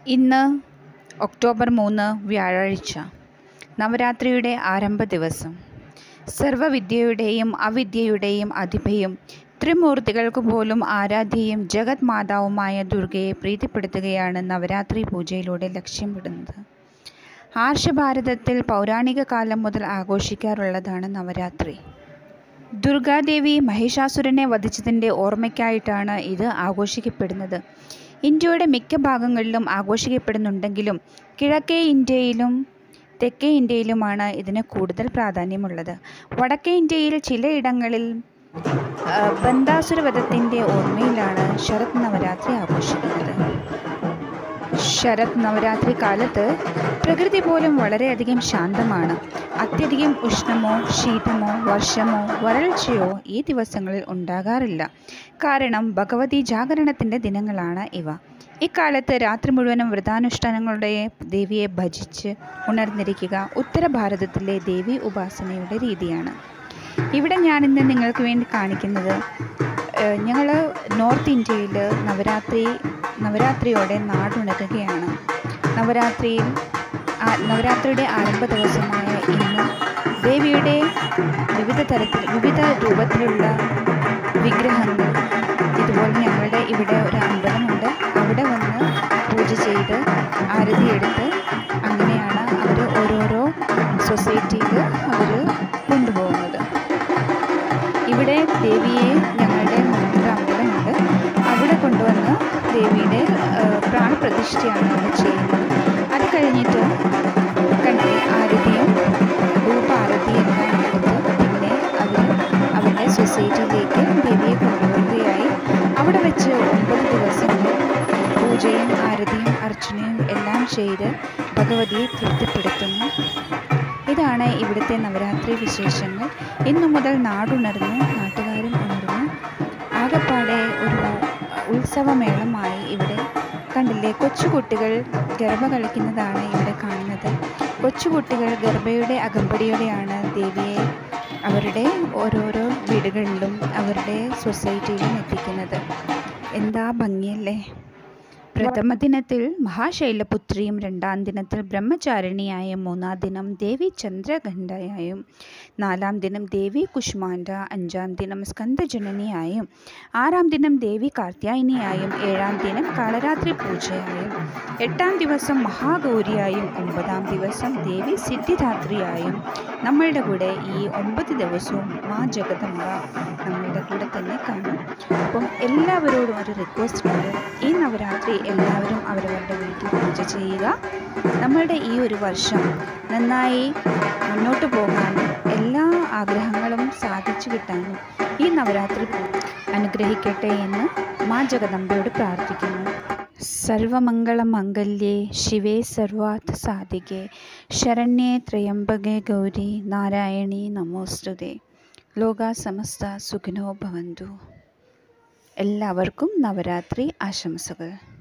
ഇന്ന് ഒക്ടോബർ മൂന്ന് വ്യാഴാഴ്ച നവരാത്രിയുടെ ആരംഭ ദിവസം സർവവിദ്യയുടെയും അവിദ്യയുടെയും അധിപയും ത്രിമൂർത്തികൾക്ക് പോലും ആരാധ്യയും ജഗത് മാതാവുമായ ദുർഗയെ പ്രീതിപ്പെടുത്തുകയാണ് നവരാത്രി പൂജയിലൂടെ ലക്ഷ്യമിടുന്നത് ആർഷഭാരതത്തിൽ പൗരാണിക കാലം മുതൽ ആഘോഷിക്കാറുള്ളതാണ് നവരാത്രി ദുർഗാദേവി മഹിഷാസുരനെ വധിച്ചതിൻ്റെ ഓർമ്മയ്ക്കായിട്ടാണ് ഇത് ആഘോഷിക്കപ്പെടുന്നത് ഇന്ത്യയുടെ മിക്ക ഭാഗങ്ങളിലും ആഘോഷിക്കപ്പെടുന്നുണ്ടെങ്കിലും കിഴക്കേ ഇന്ത്യയിലും തെക്കേ ഇന്ത്യയിലുമാണ് ഇതിന് കൂടുതൽ പ്രാധാന്യമുള്ളത് വടക്കേ ഇന്ത്യയിൽ ചിലയിടങ്ങളിൽ ആ, ബന്ധാസുരവധത്തിൻ്റെ ഓർമ്മയിലാണ് ശരത് നവരാത്രി ആഘോഷിക്കുന്നത് ശരത് നവരാത്രി കാലത്ത് പ്രകൃതി പോലും വളരെയധികം ശാന്തമാണ് അത്യധികം ഉഷ്ണമോ ശീതമോ വർഷമോ വരൾച്ചയോ ഈ ദിവസങ്ങളിൽ ഉണ്ടാകാറില്ല കാരണം ഭഗവതി ജാഗരണത്തിൻ്റെ ദിനങ്ങളാണ് ഇവ ഇക്കാലത്ത് രാത്രി മുഴുവനും വ്രതാനുഷ്ഠാനങ്ങളുടെ ദേവിയെ ഭജിച്ച് ഉണർന്നിരിക്കുക ഉത്തര ഭാരതത്തിലെ ദേവി ഉപാസനയുടെ രീതിയാണ് ഇവിടെ ഞാനിന്ന് നിങ്ങൾക്ക് വേണ്ടി കാണിക്കുന്നത് ഞങ്ങൾ നോർത്ത് ഇന്ത്യയിൽ നവരാത്രി നവരാത്രിയോടെ നാടുണരുകയാണ് നവരാത്രിയിൽ ആ- നവരാത്രിയുടെ ആരംഭ ദിവസമായ ഇന്ന് ദേവിയുടെ വിവിധ തരത്തിൽ വിവിധ രൂപത്തിലുള്ള വിഗ്രഹങ്ങൾ ഇതുപോലെ ഞങ്ങളുടെ ഇവിടെ ഒരു അമ്പലമുണ്ട് അവിടെ വന്ന് പൂജ ചെയ്ത് ആരതി എടുത്ത് അങ്ങനെയാണ് അവർ ഓരോരോ സൊസൈറ്റിയിൽ അവർ കൊണ്ടുപോകുന്നത് ഇവിടെ ദേവിയെ ഞങ്ങളുടെ മുന്നിൽ അമ്പലമുണ്ട് അവിടെ കൊണ്ടുവന്ന് ദേവിയുടെ ആ, പ്രാണപ്രതിഷ്ഠയാണ് അവിടെ ചെയ്യുന്നത് അത് കഴിഞ്ഞിട്ട് കണ്ടില്ലേ ആരതിയും ധൂപാരതി എല്ലാം എടുത്ത് പിന്നെ അവർ അവരുടെ സൊസൈറ്റിയിലേക്ക് ദേവിയെ കൊണ്ടുവരികയായി അവിടെ വെച്ച് ഒമ്പത് ദിവസങ്ങൾ പൂജയും ആരതിയും അർച്ചനയും എല്ലാം ചെയ്ത് ഭഗവതിയെ തൃപ്തിപ്പെടുത്തുന്നു ഇതാണ് ഇവിടുത്തെ നവരാത്രി വിശേഷങ്ങൾ ഇന്നു മുതൽ നാടുണർന്നു നാട്ടുകാരും ഉണർന്നു ആകപ്പാടെ ഒരു ഉത്സവമേളമായി ഇവിടെ കണ്ടില്ലേ കൊച്ചുകുട്ടികൾ ഗർഭ കളിക്കുന്നതാണ് ഇവിടെ കാണുന്നത് കൊച്ചുകുട്ടികൾ ഗർഭയുടെ അകമ്പടിയോടെയാണ് ദേവിയെ അവരുടെ ഓരോരോ വീടുകളിലും അവരുടെ സൊസൈറ്റിയിലും എത്തിക്കുന്നത് എന്താ ഭംഗിയല്ലേ പ്രഥമ ദിനത്തിൽ മഹാശൈലപുത്രിയും രണ്ടാം ദിനത്തിൽ ബ്രഹ്മചാരിണിയായും മൂന്നാം ദിനം ദേവി ചന്ദ്രഘണ്ഠയായും നാലാം ദിനം ദേവി കുഷ്മാണ്ഡ അഞ്ചാം ദിനം സ്കന്ദജനനിയായും ആറാം ദിനം ദേവി കാർത്യായനിയായും ഏഴാം ദിനം കാളരാത്രി പൂജയായും എട്ടാം ദിവസം മഹാഗൗരിയായും ഒമ്പതാം ദിവസം ദേവി സിദ്ധിദാത്രിയായും നമ്മളുടെ കൂടെ ഈ ഒമ്പത് ദിവസവും മാ ജഗദംബ നമ്മളുടെ കൂടെ തന്നെ കാണും അപ്പം എല്ലാവരോടും ഒരു റിക്വസ്റ്റ് ഉണ്ട് ഈ നവരാത്രി എല്ലാവരും അവരവരുടെ വീട്ടിൽ പൂജ ചെയ്യുക നമ്മളുടെ ഈ ഒരു വർഷം നന്നായി മുന്നോട്ട് പോകാനും എല്ലാ ആഗ്രഹങ്ങളും സാധിച്ചു കിട്ടാനും ഈ നവരാത്രി അനുഗ്രഹിക്കട്ടെ എന്ന് മാ ജഗദമ്പയോട് പ്രാർത്ഥിക്കുന്നു സർവമംഗളമംഗല്യേ ശിവേ സർവാർത്ഥ സാധികേ ശരണ്യേ ത്രയംബകേ ഗൗരി നാരായണി നമോസ്തുതേ ലോക സമസ്ത സുഖിനോ ഭവന്തു എല്ലാവർക്കും നവരാത്രി ആശംസകൾ